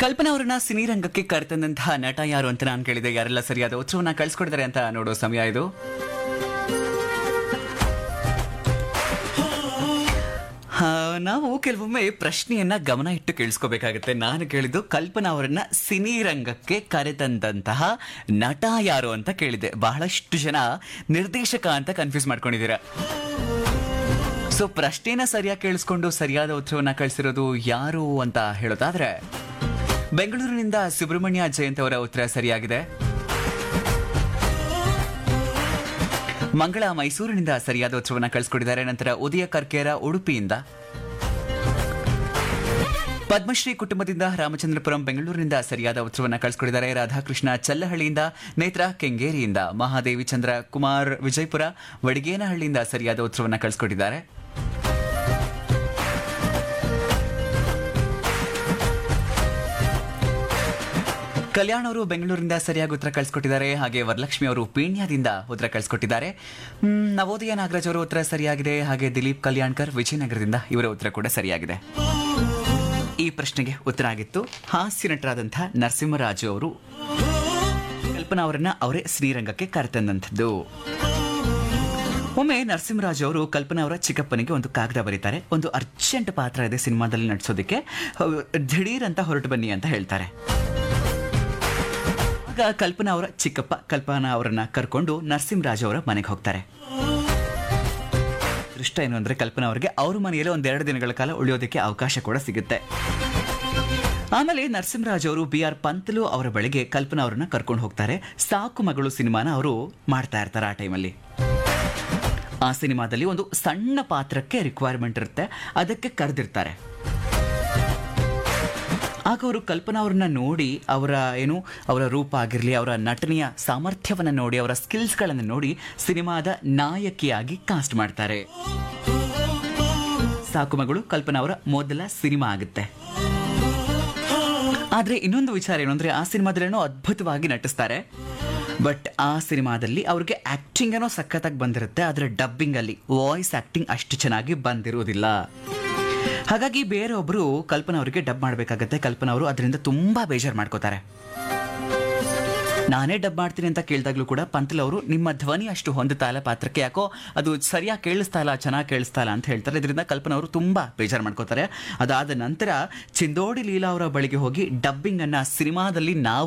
ಕಲ್ಪನಾ ಅವರನ್ನ ಸಿನಿ ರಂಗಕ್ಕೆ ಕರೆತಂದಂತಹ ನಟ ಯಾರು ಅಂತ ನಾನು ಕೇಳಿದೆ ಯಾರೆಲ್ಲ ಸರಿಯಾದ ಉತ್ತರವನ್ನ ಕಳ್ಸಿಕೊಡಿದ್ದಾರೆ ಅಂತ ನೋಡೋ ಸಮಯ ಇದು ಆ, ನಾವು ಕೆಲವೊಮ್ಮೆ ಪ್ರಶ್ನೆಯನ್ನ ಗಮನ ಇಟ್ಟು ಕೇಳಿಸ್ಕೋಬೇಕಾಗತ್ತೆ ನಾನು ಕೇಳಿದ್ದು ಕಲ್ಪನಾ ಅವರನ್ನ ಸಿನಿ ರಂಗಕ್ಕೆ ಕರೆತಂದಂತಹ ನಟ ಯಾರು ಅಂತ ಕೇಳಿದೆ ಬಹಳಷ್ಟು ಜನ ನಿರ್ದೇಶಕ ಅಂತ ಕನ್ಫ್ಯೂಸ್ ಮಾಡ್ಕೊಂಡಿದ್ದೀರಾ ಸೊ ಪ್ರಶ್ನೆನ ಸರಿಯಾಗಿ ಕೇಳಿಸ್ಕೊಂಡು ಸರಿಯಾದ ಉತ್ತರವನ್ನ ಕಳಿಸಿರೋದು ಯಾರು ಅಂತ ಹೇಳೋದಾದ್ರೆ ಬೆಂಗಳೂರಿನಿಂದ ಸುಬ್ರಹ್ಮಣ್ಯ ಜಯಂತ್ ಅವರ ಉತ್ತರ ಸರಿಯಾಗಿದೆ ಮಂಗಳ ಮೈಸೂರಿನಿಂದ ಸರಿಯಾದ ಉತ್ತರವನ್ನ ಕಳಿಸ್ಕೊಟ್ಟಿದ್ದಾರೆ ನಂತರ ಉದಯ ಕರ್ಕೇರ ಉಡುಪಿಯಿಂದ ಪದ್ಮಶ್ರೀ ಕುಟುಂಬದಿಂದ ರಾಮಚಂದ್ರಪುರಂ ಬೆಂಗಳೂರಿನಿಂದ ಸರಿಯಾದ ಉತ್ತರವನ್ನ ಕಳಿಸ್ಕೊಟ್ಟಿದ್ದಾರೆ ರಾಧಾಕೃಷ್ಣ ಚಲ್ಲಹಳ್ಳಿಯಿಂದ ನೇತ್ರ ಕೆಂಗೇರಿಯಿಂದ ಮಹಾದೇವಿ ಚಂದ್ರ ಕುಮಾರ್ ವಿಜಯಪುರ ವಡಿಗೇನಹಳ್ಳಿಯಿಂದ ಸರಿಯಾದ ಉತ್ತರವನ್ನ ಕಳಿಸ್ಕೊಟ್ಟಿದ್ದಾರೆ ಕಲ್ಯಾಣ್ ಅವರು ಬೆಂಗಳೂರಿನಿಂದ ಸರಿಯಾಗಿ ಉತ್ತರ ಕಳಿಸ್ಕೊಟ್ಟಿದ್ದಾರೆ ಹಾಗೆ ವರಲಕ್ಷ್ಮಿ ಅವರು ಪೀಣ್ಯದಿಂದ ಉತ್ತರ ಕಳಿಸ್ಕೊಟ್ಟಿದ್ದಾರೆ ಹ್ಮ್, ನವೋದಯ ನಾಗರಾಜ್ ಅವರ ಉತ್ತರ ಸರಿಯಾಗಿದೆ ಹಾಗೆ ದಿಲೀಪ್ ಕಲ್ಯಾಣ್ಕರ್ ವಿಜಯನಗರದಿಂದ ಇವರ ಉತ್ತರ ಕೂಡ ಸರಿಯಾಗಿದೆ ಈ ಪ್ರಶ್ನೆಗೆ ಉತ್ತರ ಆಗಿತ್ತು ಹಾಸ್ಯ ನಟರಾದಂತಹ ನರಸಿಂಹರಾಜು ಅವರು ಕಲ್ಪನಾ ಅವರನ್ನ ಅವರೇ ಶ್ರೀರಂಗಕ್ಕೆ ಕರೆತಂದಂಥದ್ದು ಒಮ್ಮೆ ನರಸಿಂಹರಾಜು ಅವರು ಕಲ್ಪನಾ ಅವರ ಚಿಕ್ಕಪ್ಪನಿಗೆ ಒಂದು ಕಾಗದ ಬರೀತಾರೆ ಒಂದು ಅರ್ಜೆಂಟ್ ಪಾತ್ರ ಇದೆ ಸಿನಿಮಾದಲ್ಲಿ ನಟಿಸೋದಕ್ಕೆ ದಿಢೀರ್ ಅಂತ ಹೊರಟು ಬನ್ನಿ ಅಂತ ಹೇಳ್ತಾರೆ ಆಗ ಕಲ್ಪನಾ ಅವರ ಚಿಕ್ಕಪ್ಪ ಕಲ್ಪನಾ ಅವರನ್ನ ಕರ್ಕೊಂಡು ನರಸಿಂಹರಾಜು ಅವರ ಮನೆಗೆ ಹೋಗ್ತಾರೆ ದೃಷ್ಟ ಏನು ಅಂದ್ರೆ ಕಲ್ಪನಾ ಅವರಿಗೆ ಅವ್ರ ಮನೆಯಲ್ಲಿ ಒಂದೆರಡು ದಿನಗಳ ಕಾಲ ಉಳಿಯೋದಕ್ಕೆ ಅವಕಾಶ ಕೂಡ ಸಿಗುತ್ತೆ ಆಮೇಲೆ ನರಸಿಂಹರಾಜ್ ಅವರು ಬಿ ಆರ್ ಪಂತಲು ಅವರ ಬಳಿಗೆ ಕಲ್ಪನಾ ಅವರನ್ನ ಕರ್ಕೊಂಡು ಹೋಗ್ತಾರೆ ಸಾಕು ಮಗಳು ಸಿನಿಮಾನ ಅವರು ಮಾಡ್ತಾ ಇರ್ತಾರೆ ಆ ಟೈಮಲ್ಲಿ ಆ ಸಿನಿಮಾದಲ್ಲಿ ಒಂದು ಸಣ್ಣ ಪಾತ್ರಕ್ಕೆ ರಿಕ್ವೈರ್ಮೆಂಟ್ ಇರುತ್ತೆ ಅದಕ್ಕೆ ಕರೆದಿರ್ತಾರೆ ಆಗ ಅವರು ಕಲ್ಪನಾ ಅವ್ರನ್ನ ನೋಡಿ ಅವರ ಏನು ಅವರ ರೂಪ ಆಗಿರಲಿ ಅವರ ನಟನೆಯ ಸಾಮರ್ಥ್ಯವನ್ನು ನೋಡಿ ಅವರ ಸ್ಕಿಲ್ಸ್ಗಳನ್ನು ನೋಡಿ ಸಿನಿಮಾದ ನಾಯಕಿಯಾಗಿ ಕಾಸ್ಟ್ ಮಾಡ್ತಾರೆ ಸಾಕು ಮಗಳು ಕಲ್ಪನಾ ಅವರ ಮೊದಲ ಸಿನಿಮಾ ಆಗುತ್ತೆ ಆದ್ರೆ ಇನ್ನೊಂದು ವಿಚಾರ ಏನು ಅಂದ್ರೆ ಆ ಸಿನಿಮಾದಲ್ಲೇನೋ ಅದ್ಭುತವಾಗಿ ನಟಿಸ್ತಾರೆ ಬಟ್ ಆ ಸಿನಿಮಾದಲ್ಲಿ ಅವ್ರಿಗೆ ಆಕ್ಟಿಂಗ್ ಏನೋ ಸಖತ್ತಾಗಿ ಬಂದಿರುತ್ತೆ ಆದ್ರೆ ಡಬ್ಬಿಂಗ್ ಅಲ್ಲಿ ವಾಯ್ಸ್ ಆಕ್ಟಿಂಗ್ ಅಷ್ಟು ಚೆನ್ನಾಗಿ ಬಂದಿರುವುದಿಲ್ಲ ಹಾಗಾಗಿ ಬೇರೊಬ್ರು ಕಲ್ಪನಾ ಅವರಿಗೆ ಡಬ್ ಮಾಡಬೇಕಾಗತ್ತೆ ಕಲ್ಪನಾ ಅವರು ಅದರಿಂದ ತುಂಬಾ ಬೇಜಾರು ಮಾಡ್ಕೋತಾರೆ ನಾನೇ ಡಬ್ ಮಾಡ್ತೀನಿ ಅಂತ ಕೇಳಿದಾಗ್ಲೂ ಕೂಡ ಪಂತಲ್ ಅವರು ನಿಮ್ಮ ಧ್ವನಿ ಅಷ್ಟು ಹೊಂದುತ್ತಾ ಇಲ್ಲ ಪಾತ್ರಕ್ಕೆ ಯಾಕೋ ಅದು ಸರಿಯಾಗಿ ಕೇಳಿಸ್ತಾ ಇಲ್ಲ ಚೆನ್ನಾಗಿ ಕೇಳಿಸ್ತಾ ಇಲ್ಲ ಅಂತ ಹೇಳ್ತಾರೆ ಇದರಿಂದ ಕಲ್ಪನಾ ಅವರು ತುಂಬಾ ಬೇಜಾರು ಮಾಡ್ಕೋತಾರೆ ಅದಾದ ನಂತರ ಚಿಂದೋಡಿ ಲೀಲಾ ಅವರ ಬಳಿಗೆ ಹೋಗಿ ಡಬ್ಬಿಂಗ್ ಅನ್ನ ಸಿನಿಮಾದಲ್ಲಿ ನಾವು